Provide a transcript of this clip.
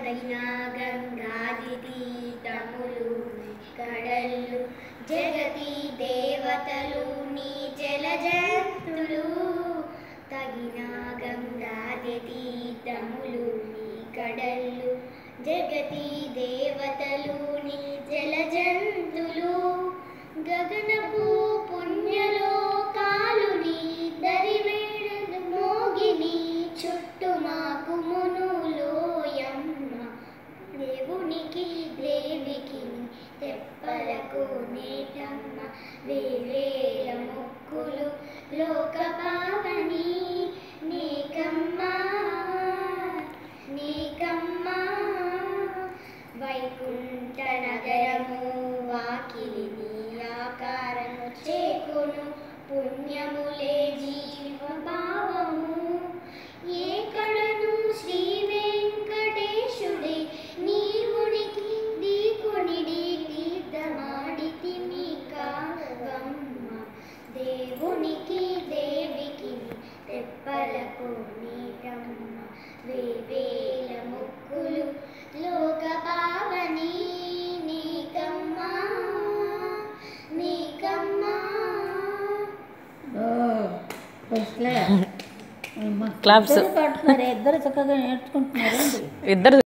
తగిన గంగాది తీర్థములు కడళ్ళు జగతి దేవతలు నీ జలజంతులు తగిన గంగాది తీర్థములు నీ కడళ్ళు జగతి దేవతలు నీ జలజంతులు గగనపు పుణ్యలోకాలు నీ దరివేడు మోగిని చుట్టూ మాకు మునులోయమ్మ దేవునికి దేవికి తెప్పలకు నేటమ్మ వేవేల మొక్కులు లోక పావని నీకమ్మా నీకమ్మా వైకుంఠ నగరము వాకిలి నీ ఆకారము చేకును పుణ్యములే జీవ భావము ఏ కళను శ్రీ వెంకటేశుడే నీవునికి దీకునిడి తీర్థమాడితి మీ కావమ్మ దేవునికి దేవికి తెప్పలకు నీటమ్మ వేవేల మొక్కులు లోక పావని నీకమ్మా నీకమ్మా క్లాప్స్ ఇద్దరు పాడుతున్నారు ఇద్దరు చక్కగా నేర్చుకుంటున్నారండి ఇద్దరు